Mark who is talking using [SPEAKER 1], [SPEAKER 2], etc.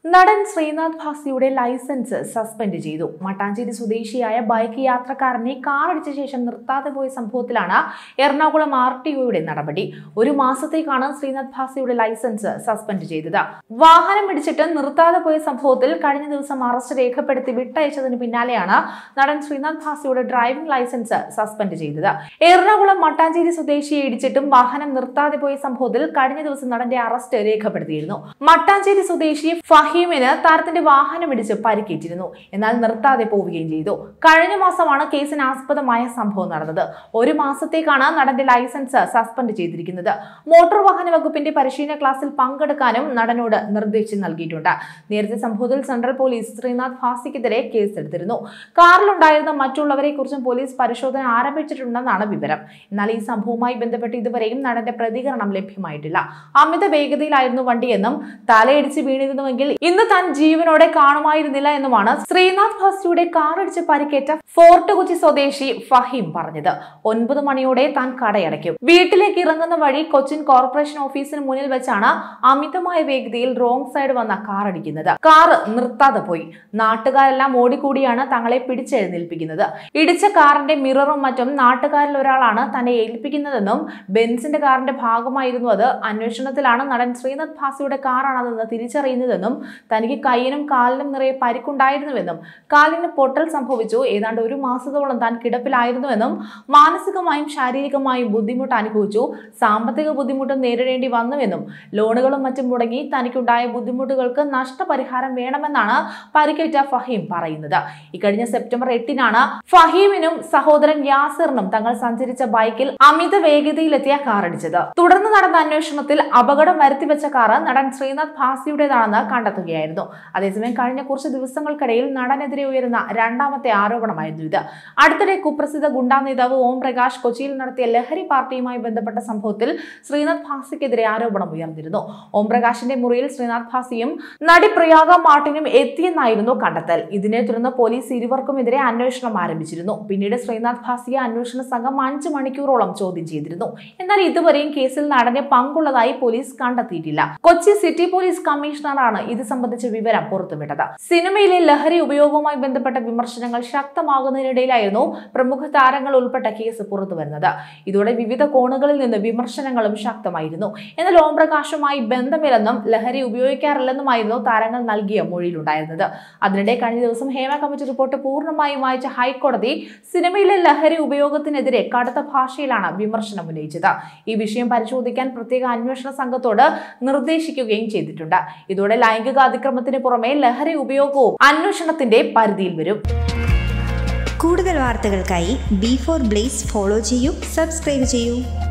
[SPEAKER 1] നടൻ ശ്രീനാഥ് ഭാസിയുടെ licence suspend ചെയ്തു മട്ടാഞ്ചേരി സ്വദേശിയായ ബൈക്ക് യാത്രക്കാരനെ കാറടിച്ച ശേഷം നിർത്താതെ പോയ സംഭവത്തിലാണ് എറണാകുളം ആർ ടി ഒയുടെ നടപടി ഒരു മാസത്തേക്കാണ് ശ്രീനാഥ് ഭാസിയുടെ ലൈസൻസ് സസ്പെൻഡ് ചെയ്തത് വാഹനം ഇടിച്ചിട്ട് നിർത്താതെ പോയ സംഭവത്തിൽ കഴിഞ്ഞ ദിവസം അറസ്റ്റ് രേഖപ്പെടുത്തി വിട്ടയച്ചതിന് പിന്നാലെയാണ് നടൻ ശ്രീനാഥ് ഭാസിയുടെ ഡ്രൈവിംഗ് ലൈസൻസ് സസ്പെൻഡ് ചെയ്തത് എറണാകുളം മട്ടാഞ്ചേരി സ്വദേശിയെ ഇടിച്ചിട്ടും വാഹനം നിർത്താതെ പോയ സംഭവത്തിൽ കഴിഞ്ഞ ദിവസം നടന്റെ അറസ്റ്റ് രേഖപ്പെടുത്തിയിരുന്നു മട്ടാഞ്ചേരി സ്വദേശി ഫഹീമിന് താരത്തിന്റെ വാഹനം ഇടിച്ച് പരിക്കേറ്റിരുന്നു എന്നാൽ നിർത്താതെ പോവുകയും ചെയ്തു കഴിഞ്ഞ മാസമാണ് കേസിന് ആസ്പദമായ സംഭവം നടന്നത് ഒരു മാസത്തേക്കാണ് നടന്റെ ലൈസൻസ് സസ്പെൻഡ് ചെയ്തിരിക്കുന്നത് മോട്ടോർ വാഹന വകുപ്പിന്റെ പരിശീലന ക്ലാസ്സിൽ പങ്കെടുക്കാനും നടനോട് നിർദ്ദേശം നൽകിയിട്ടുണ്ട് നേരത്തെ സംഭവത്തിൽ സെൻട്രൽ പോലീസ് ശ്രീനാഥ് ഭാസിക്കെതിരെ കേസെടുത്തിരുന്നു കാറിലുണ്ടായിരുന്ന മറ്റുള്ളവരെ കുറിച്ചും പോലീസ് പരിശോധന ആരംഭിച്ചിട്ടുണ്ടെന്നാണ് വിവരം എന്നാൽ ഈ സംഭവവുമായി ബന്ധപ്പെട്ട് ഇതുവരെയും നടന്റെ പ്രതികരണം ലഭ്യമായിട്ടില്ല അമിത വേഗതയിലായിരുന്നു വണ്ടിയെന്നും തലയിടിച്ച് വീണിരുന്നുവെങ്കിൽ ഇന്ന് താൻ ജീവനോടെ കാണുമായിരുന്നില്ല എന്നുമാണ് ശ്രീനാഥ് ഭാസിയുടെ കാറിടിച്ച് പരിക്കേറ്റ ഫോർട്ട് കൊച്ചി സ്വദേശി ഫഹീം പറഞ്ഞത് ഒൻപത് മണിയോടെ താൻ കടയടയ്ക്കും വീട്ടിലേക്ക് ഇറങ്ങുന്ന വഴി കൊച്ചിൻ കോർപ്പറേഷൻ ഓഫീസിന് മുന്നിൽ വെച്ചാണ് അമിതമായ വേഗതയിൽ റോങ് സൈഡ് വന്ന കാർ അടിക്കുന്നത് കാറ് നിർത്താതെ പോയി നാട്ടുകാരെല്ലാം ഓടിക്കൂടിയാണ് തങ്ങളെ പിടിച്ചെഴുന്നേൽപ്പിക്കുന്നത് ഇടിച്ച കാറിന്റെ മിററും മറ്റും നാട്ടുകാരിൽ ഒരാളാണ് തന്നെ ഏൽപ്പിക്കുന്നതെന്നും ബെൻസിന്റെ കാറിന്റെ ഭാഗമായിരുന്നു അത് അന്വേഷണത്തിലാണ് നടൻ ശ്രീനാഥ് ഭാസിയുടെ കാറാണതെന്ന് തിരിച്ചറിയുന്നതെന്നും തനിക്ക് കൈയിനും കാലിനും നിറയെ പരിക്കുണ്ടായിരുന്നുവെന്നും കാലിന് പൊട്ടൽ സംഭവിച്ചു ഏതാണ്ട് ഒരു മാസത്തോളം താൻ കിടപ്പിലായിരുന്നുവെന്നും മാനസികമായും ശാരീരികമായും ബുദ്ധിമുട്ട് അനുഭവിച്ചു സാമ്പത്തിക ബുദ്ധിമുട്ട് നേരിടേണ്ടി വന്നുവെന്നും ലോണുകളും മറ്റും മുടങ്ങി തനിക്കുണ്ടായ ബുദ്ധിമുട്ടുകൾക്ക് നഷ്ടപരിഹാരം വേണമെന്നാണ് പരിക്കേറ്റ ഫഹീം പറയുന്നത് ഇക്കഴിഞ്ഞ സെപ്റ്റംബർ എട്ടിനാണ് ഫഹീമിനും സഹോദരൻ യാസിറിനും തങ്ങൾ സഞ്ചരിച്ച ബൈക്കിൽ അമിത വേഗതയിലെത്തിയ കാറടിച്ചത് തുടർന്ന് നടന്ന അന്വേഷണത്തിൽ അപകടം വരുത്തിവെച്ച കാറ് നടൻ ശ്രീനാഥ് ഭാസിയുടേതാണെന്ന് കണ്ടെത്തുകയായിരുന്നു അതേസമയം കഴിഞ്ഞ കുറച്ച് ദിവസങ്ങൾക്കിടയിൽ നടനെതിരെ ഉയരുന്ന രണ്ടാമത്തെ ആരോപണമായിരുന്നു ഇത് അടുത്തിടെ കുപ്രസിദ്ധ ഗുണ്ടാ നേതാവ് ഓം പ്രകാശ് കൊച്ചിയിൽ നടത്തിയ ലഹരി പാർട്ടിയുമായി ബന്ധപ്പെട്ട സംഭവത്തിൽ ശ്രീനാഥ് ഭാസിക്കെതിരെ ആരോപണം ഉയർന്നിരുന്നു ഓം പ്രകാശിന്റെ മുറിയിൽ ശ്രീനാഥ് ഭാസിയും നടി പ്രയാഗ മാർട്ടിനും എത്തിയെന്നായിരുന്നു കണ്ടെത്തൽ ഇതിനെ തുടർന്ന് പോലീസ് ഇരുവർക്കുമെതിരെ അന്വേഷണം ആരംഭിച്ചിരുന്നു പിന്നീട് ശ്രീനാഥ് ഭാസിയെ അന്വേഷണ സംഘം അഞ്ച് മണിക്കൂറോളം ചോദ്യം ചെയ്തിരുന്നു എന്നാൽ ഇതുവരെയും കേസിൽ നടന് പങ്കുള്ളതായി പോലീസ് കണ്ടെത്തിയിട്ടില്ല കൊച്ചി സിറ്റി പോലീസ് കമ്മീഷണറാണ് ഇത് സംബന്ധിച്ച വിവരം പുറത്തുവിട്ടത് സിനിമയിലെ ലഹരി ഉപയോഗവുമായി ബന്ധപ്പെട്ട വിമർശനങ്ങൾ ശക്തമാകുന്നതിനിടയിലായിരുന്നു പ്രമുഖ താരങ്ങൾ ഉൾപ്പെട്ട കേസ് പുറത്തുവരുന്നത് ഇതോടെ വിവിധ കോണുകളിൽ നിന്ന് വിമർശനങ്ങളും ശക്തമായിരുന്നു എന്നാൽ ഓം പ്രകാശുമായി ബന്ധമില്ലെന്നും ലഹരി ഉപയോഗിക്കാറില്ലെന്നുമായിരുന്നു താരങ്ങൾ നൽകിയ മൊഴിയിലുണ്ടായിരുന്നത് അതിനിടെ കഴിഞ്ഞ ദിവസം ഹേമ കമ്മിറ്റി റിപ്പോർട്ട് പൂർണ്ണമായും വായിച്ച ഹൈക്കോടതി സിനിമയിലെ ലഹരി ഉപയോഗത്തിനെതിരെ കടുത്ത ഭാഷയിലാണ് വിമർശനം ഉന്നയിച്ചത് ഈ വിഷയം പരിശോധിക്കാൻ പ്രത്യേക അന്വേഷണ സംഘത്തോട് നിർദ്ദേശിക്കുകയും ചെയ്തിട്ടുണ്ട് ഇതോടെ ലൈംഗിക അതിക്രമത്തിന് പുറമെ ലഹരി ഉപയോഗവും അന്വേഷണത്തിന്റെ പരിധിയിൽ വരും
[SPEAKER 2] കൂടുതൽ വാർത്തകൾക്കായി ബി ഫോർ ബ്ലേസ് ഫോളോ ചെയ്യൂ സബ്സ്ക്രൈബ് ചെയ്യൂ